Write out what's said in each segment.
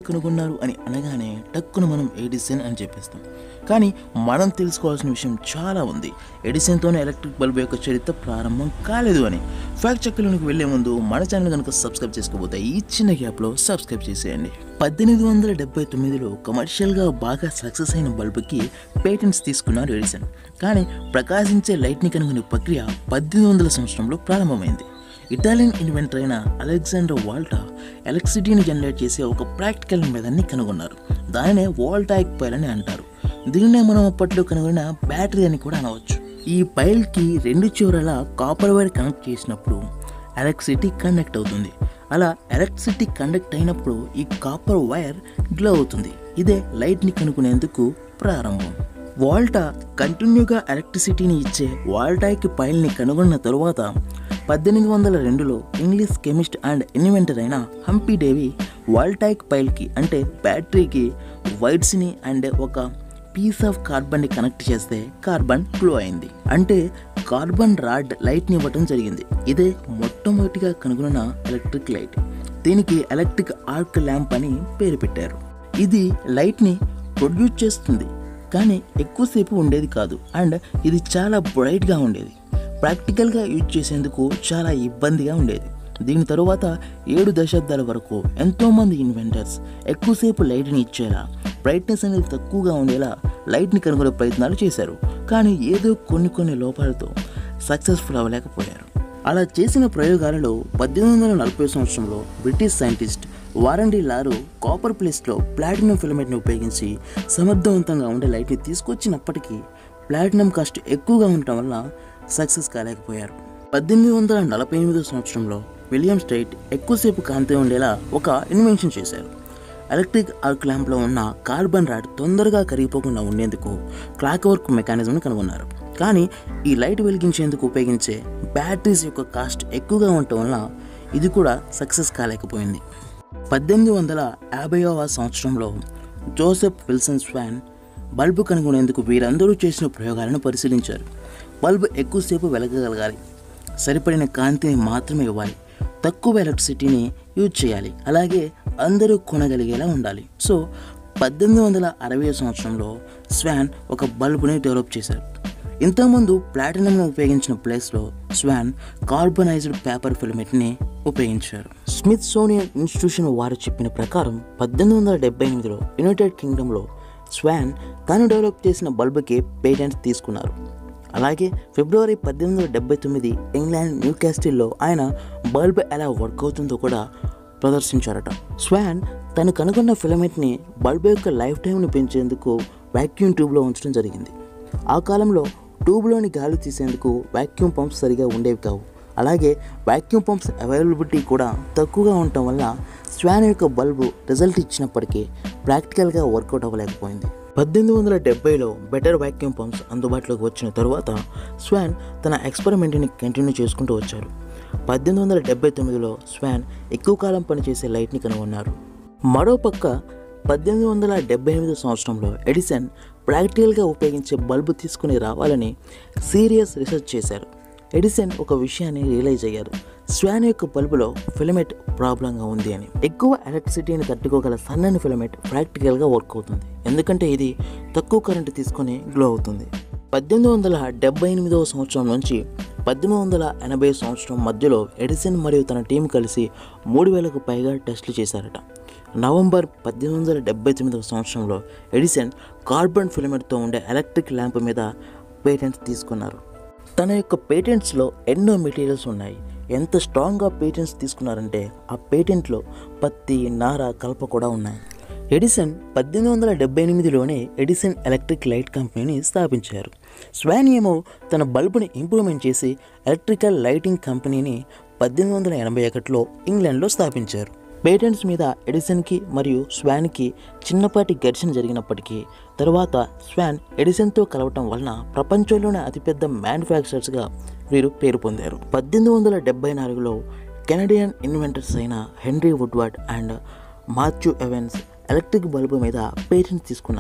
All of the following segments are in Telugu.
కనుగొన్నారు అని అనగానే టక్కున మనం ఎడిసన్ అని చెప్పేస్తాం కానీ మనం తెలుసుకోవాల్సిన విషయం చాలా ఉంది ఎడిసన్తోనే ఎలక్ట్రిక్ బల్బ్ యొక్క చరిత్ర ప్రారంభం కాలేదు అని ఫ్యాక్ట్ చెక్లోనికి వెళ్లే ముందు మన ఛానల్ కనుక సబ్స్క్రైబ్ చేసుకోబోతే ఈ చిన్న గ్యాప్లో సబ్స్క్రైబ్ చేసేయండి పద్దెనిమిది వందల డెబ్బై తొమ్మిదిలో కమర్షియల్గా బాగా సక్సెస్ అయిన బల్బుకి పేటెంట్స్ తీసుకున్నారు ఎడిసన్ కానీ ప్రకాశించే లైట్ని కనుగొనే ప్రక్రియ పద్దెనిమిది వందల సంవత్సరంలో ప్రారంభమైంది ఇటాలియన్ ఇన్వెంటర్ అయిన అలెగ్జాండర్ వాల్టా ఎలక్ట్రిసిటీని జనరేట్ చేసే ఒక ప్రాక్టికల్ మెథడ్ని కనుగొన్నారు దానినే వోల్టాయిక్ పైల్ అని అంటారు దీనినే మనం అప్పట్లో కనుగొన్న బ్యాటరీ అని కూడా అనవచ్చు ఈ పైల్కి రెండు చివరల కాపర్ వైర్ కనెక్ట్ చేసినప్పుడు ఎలక్ట్రిసిటీ కండక్ట్ అవుతుంది అలా ఎలక్ట్రిసిటీ కండక్ట్ అయినప్పుడు ఈ కాపర్ వైర్ గ్లో అవుతుంది ఇదే లైట్ని కనుక్కునేందుకు ప్రారంభం వాల్టా కంటిన్యూగా ఎలక్ట్రిసిటీని ఇచ్చే వాల్టాయిక్ పైల్ని కనుగొన్న తరువాత పద్దెనిమిది వందల రెండులో ఇంగ్లీష్ కెమిస్ట్ అండ్ ఇన్వెంటర్ అయిన హంపీ డేవి వాల్టాయిక్ పైల్కి అంటే బ్యాటరీకి వైడ్స్ని అండ్ ఒక పీస్ ఆఫ్ కార్బన్ని కనెక్ట్ చేస్తే కార్బన్ గ్లో అయింది అంటే కార్బన్ రాడ్ లైట్ని ఇవ్వటం జరిగింది ఇదే మొట్టమొదటిగా కనుగొన్న ఎలక్ట్రిక్ లైట్ దీనికి ఎలక్ట్రిక్ ఆర్క్ ల్యాంప్ అని పేరు పెట్టారు ఇది లైట్ని ప్రొడ్యూస్ చేస్తుంది కానీ ఎక్కువసేపు ఉండేది కాదు అండ్ ఇది చాలా బ్రైట్గా ఉండేది ప్రాక్టికల్గా యూజ్ చేసేందుకు చాలా ఇబ్బందిగా ఉండేది దీని తరువాత ఏడు దశాబ్దాల వరకు ఎంతోమంది ఇన్వెంటర్స్ ఎక్కువసేపు లైట్ని ఇచ్చేలా బ్రైట్నెస్ అనేది తక్కువగా ఉండేలా లైట్ని కనుగొనే ప్రయత్నాలు చేశారు కానీ ఏదో కొన్ని కొన్ని లోపాలతో సక్సెస్ఫుల్ అవ్వలేకపోయారు అలా చేసిన ప్రయోగాలలో పద్దెనిమిది వందల నలభై సంవత్సరంలో British scientist Warren De la Rue copper ప్లేస్లో ప్లాటినం ఫిలమెంట్ని ఉపయోగించి సమర్థవంతంగా ఉండే లైట్ని తీసుకొచ్చినప్పటికీ ప్లాటినం కాస్ట్ ఎక్కువగా ఉండటం వల్ల సక్సెస్ కాలేకపోయారు పద్దెనిమిది వందల నలభై ఎనిమిదో సంవత్సరంలో విలియం స్ట్రైట్ ఎక్కువసేపు కాంతి ఉండేలా ఒక ఇన్వెన్షన్ చేశారు ఎలక్ట్రిక్ ఆర్క్ ల్యాంప్లో ఉన్న కార్బన్ రాడ్ తొందరగా కరిగిపోకుండా ఉండేందుకు క్లాక్ వర్క్ మెకానిజంను కనుగొన్నారు కానీ ఈ లైట్ వెలిగించేందుకు ఉపయోగించే బ్యాటరీస్ యొక్క కాస్ట్ ఎక్కువగా ఉండటం వల్ల ఇది కూడా సక్సెస్ కాలేకపోయింది పద్దెనిమిది వందల యాభైవ సంవత్సరంలో జోసెఫ్ విల్సన్ స్వాన్ బల్బు కనుగొనేందుకు వీరందరూ చేసిన ప్రయోగాలను పరిశీలించారు బల్బు ఎక్కువసేపు వెలగగలగాలి సరిపడిన కాంతిని మాత్రమే ఇవ్వాలి తక్కువ ఎలక్ట్రిసిటీని యూజ్ చేయాలి అలాగే అందరూ కొనగలిగేలా ఉండాలి సో పద్దెనిమిది వందల అరవై సంవత్సరంలో స్వాన్ ఒక బల్బుని డెవలప్ చేశారు ఇంతకుముందు ప్లాటినంను ఉపయోగించిన ప్లేస్లో స్వాన్ కార్బనైజ్డ్ పేపర్ ఫిలమెంట్ని ఉపయోగించారు స్మిత్ సోనియన్ ఇన్స్టిట్యూషన్ వారు చెప్పిన ప్రకారం పద్దెనిమిది వందల డెబ్బై ఎనిమిదిలో యునైటెడ్ కింగ్డమ్లో స్వాన్ తాను డెవలప్ చేసిన బల్బుకి పేటెంట్ తీసుకున్నారు అలాగే ఫిబ్రవరి పద్దెనిమిది వందల డెబ్బై తొమ్మిది ఇంగ్లాండ్ న్యూ క్యాస్టిల్లో ఆయన బల్బ్ ఎలా వర్క్ అవుతుందో కూడా ప్రదర్శించారట స్వాన్ తను కనుగొన్న ఫిలమెంట్ని బల్బ్ యొక్క లైఫ్ టైంను పెంచేందుకు వాక్యూమ్ ట్యూబ్లో ఉంచడం జరిగింది ఆ కాలంలో ట్యూబ్లోని గాలి తీసేందుకు వాక్యూమ్ పంప్స్ సరిగా ఉండేవి కావు అలాగే వాక్యూమ్ పంప్స్ అవైలబిలిటీ కూడా తక్కువగా ఉండటం వల్ల స్వాన్ యొక్క బల్బు రిజల్ట్ ఇచ్చినప్పటికీ ప్రాక్టికల్గా వర్కౌట్ అవ్వలేకపోయింది పద్దెనిమిది వందల డెబ్బైలో బెటర్ వాక్యూమ్ పంప్స్ అందుబాటులోకి వచ్చిన తరువాత స్వాన్ తన ఎక్స్పెరిమెంట్ని కంటిన్యూ చేసుకుంటూ వచ్చారు పద్దెనిమిది వందల డెబ్బై తొమ్మిదిలో స్వాన్ ఎక్కువ కాలం పనిచేసే లైట్ని కనుగొన్నారు మరోపక్క పద్దెనిమిది వందల డెబ్బై ఎనిమిది సంవత్సరంలో ఎడిసన్ ప్రాక్టికల్గా ఉపయోగించే బల్బు తీసుకుని రావాలని సీరియస్ రీసెర్చ్ చేశారు ఎడిసన్ ఒక విషయాన్ని రియలైజ్ అయ్యారు స్వాన్ యొక్క బల్బులో ఫిలమెంట్ ప్రాబ్లంగా ఉంది అని ఎక్కువ ఎలక్ట్రిసిటీని తట్టుకోగల సన్నని ఫిలమెంట్ ప్రాక్టికల్గా వర్క్ అవుతుంది ఎందుకంటే ఇది తక్కువ కరెంటు తీసుకొని గ్లో అవుతుంది పద్దెనిమిది వందల డెబ్బై ఎనిమిదవ సంవత్సరం నుంచి పద్దెనిమిది వందల ఎనభై సంవత్సరం మధ్యలో ఎడిసన్ మరియు తన టీం కలిసి మూడు వేలకు పైగా టెస్టులు చేశారట నవంబర్ పద్దెనిమిది వందల డెబ్బై తొమ్మిదవ సంవత్సరంలో ఎడిసన్ కార్బన్ ఫిలమెంట్తో ఉండే ఎలక్ట్రిక్ ల్యాంప్ మీద పేటెంట్స్ తీసుకున్నారు తన యొక్క పేటెంట్స్లో ఎన్నో మెటీరియల్స్ ఉన్నాయి ఎంత స్ట్రాంగ్గా పేటెంట్స్ తీసుకున్నారంటే ఆ పేటెంట్లో పత్తి నార కలప కూడా ఉన్నాయి ఎడిసన్ పద్దెనిమిది వందల డెబ్బై ఎనిమిదిలోనే ఎడిసన్ ఎలక్ట్రిక్ లైట్ కంపెనీని స్థాపించారు స్వాన్ ఏమో తన బల్బుని ఇంప్రూవ్మెంట్ చేసి ఎలక్ట్రికల్ లైటింగ్ కంపెనీని పద్దెనిమిది వందల ఎనభై ఒకటిలో ఇంగ్లాండ్లో స్థాపించారు పేటెంట్స్ మీద ఎడిసన్కి మరియు స్వాన్కి చిన్నపాటి ఘర్షణ జరిగినప్పటికీ తరువాత స్వాన్ ఎడిసన్తో కలవటం వలన ప్రపంచంలోనే అతిపెద్ద మ్యానుఫ్యాక్చరర్స్గా వీరు పేరు పొందారు పద్దెనిమిది వందల డెబ్బై నాలుగులో కెనడియన్ ఇన్వెంటర్స్ అయిన Henry Woodward and Matthew Evans electric bulb మీద పేటెంట్ తీసుకున్నారు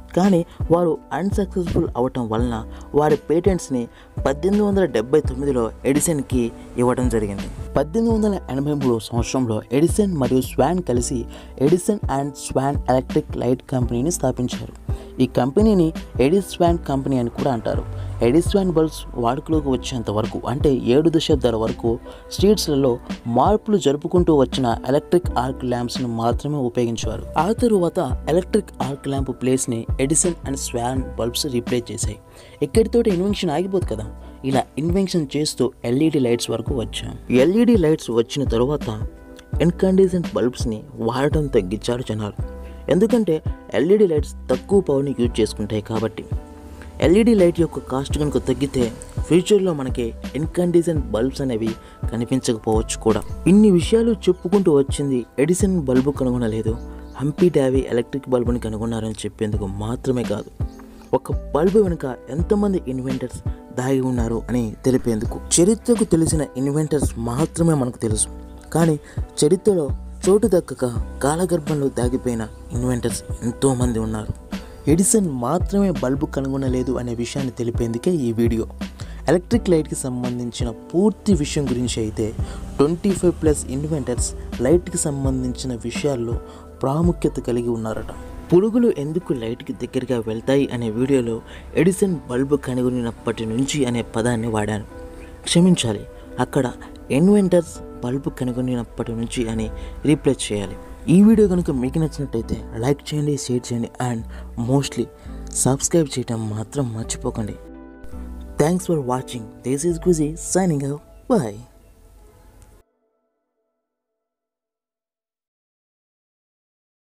కానీ వారు అన్సక్సెస్ఫుల్ అవటం వలన వారి పేటెంట్స్ని పద్దెనిమిది వందల డెబ్బై తొమ్మిదిలో ఎడిసన్కి ఇవ్వడం జరిగింది పద్దెనిమిది వందల ఎనభై మూడు సంవత్సరంలో ఎడిసన్ మరియు స్వాన్ కలిసి Edison and Swan electric light కంపెనీని స్థాపించారు ఈ కంపెనీని ఎడిస్వాన్ కంపెనీ అని కూడా అంటారు ఎడిస్వాన్ బల్బ్స్ వాడుకలోకి వచ్చేంత వరకు అంటే ఏడు దశాబ్దాల వరకు స్ట్రీట్స్లలో మార్పులు జరుపుకుంటూ వచ్చిన ఎలక్ట్రిక్ ఆర్క్ ల్యాంప్స్ను మాత్రమే ఉపయోగించేవారు ఆ తరువాత ఎలక్ట్రిక్ ఆర్క్ ల్యాంప్ ప్లేస్ని Edison and Swan bulbs replace చేశాయి ఇక్కడితోటి ఇన్వెన్షన్ ఆగిపోదు కదా ఇలా ఇన్వెన్షన్ చేస్తూ ఎల్ఈడి లైట్స్ వరకు వచ్చాం ఎల్ఈడి లైట్స్ వచ్చిన తరువాత ఇన్కండిజెంట్ బల్బ్స్ని వాడటం తగ్గించారు జనాలు ఎందుకంటే ఎల్ఈడి లైట్స్ తక్కువ పవర్ని యూజ్ చేసుకుంటాయి కాబట్టి ఎల్ఈడి లైట్ యొక్క కాస్ట్ కనుక తగ్గితే ఫ్యూచర్లో మనకి ఇన్కండిజెంట్ బల్బ్స్ అనేవి కనిపించకపోవచ్చు కూడా ఇన్ని విషయాలు చెప్పుకుంటూ వచ్చింది ఎడిసన్ బల్బు కనుగొనలేదు హంపీ డావీ ఎలక్ట్రిక్ బల్బుని కనుగొన్నారని చెప్పేందుకు మాత్రమే కాదు ఒక బల్బు వెనుక ఎంతమంది ఇన్వెంటర్స్ దాగి ఉన్నారు అని తెలిపేందుకు చరిత్రకు తెలిసిన ఇన్వెంటర్స్ మాత్రమే మనకు తెలుసు కానీ చరిత్రలో చోటు దక్కక కాలగర్భంలో దాగిపోయిన ఇన్వెంటర్స్ ఎంతోమంది ఉన్నారు ఎడిసన్ మాత్రమే బల్బు కనుగొనలేదు అనే విషయాన్ని తెలిపేందుకే ఈ వీడియో ఎలక్ట్రిక్ లైట్కి సంబంధించిన పూర్తి విషయం గురించి అయితే ట్వంటీ ఫైవ్ ప్లస్ ఇన్వెంటర్స్ లైట్కి సంబంధించిన విషయాల్లో ప్రాముఖ్యత కలిగి ఉన్నారట పురుగులు ఎందుకు లైట్కి దగ్గరగా వెళ్తాయి అనే వీడియోలో ఎడిసన్ బల్బు కనుగొనినప్పటి నుంచి అనే పదాన్ని వాడాను క్షమించాలి అక్కడ ఇన్వెంటర్స్ బల్బు కనుగొనినప్పటి నుంచి అని రీప్లేస్ చేయాలి ఈ వీడియో కనుక మీకు నచ్చినట్టయితే లైక్ చేయండి షేర్ చేయండి అండ్ మోస్ట్లీ సబ్స్క్రైబ్ చేయడం మాత్రం మర్చిపోకండి thanks for watching this is గుజీ సైనింగ్ బాయ్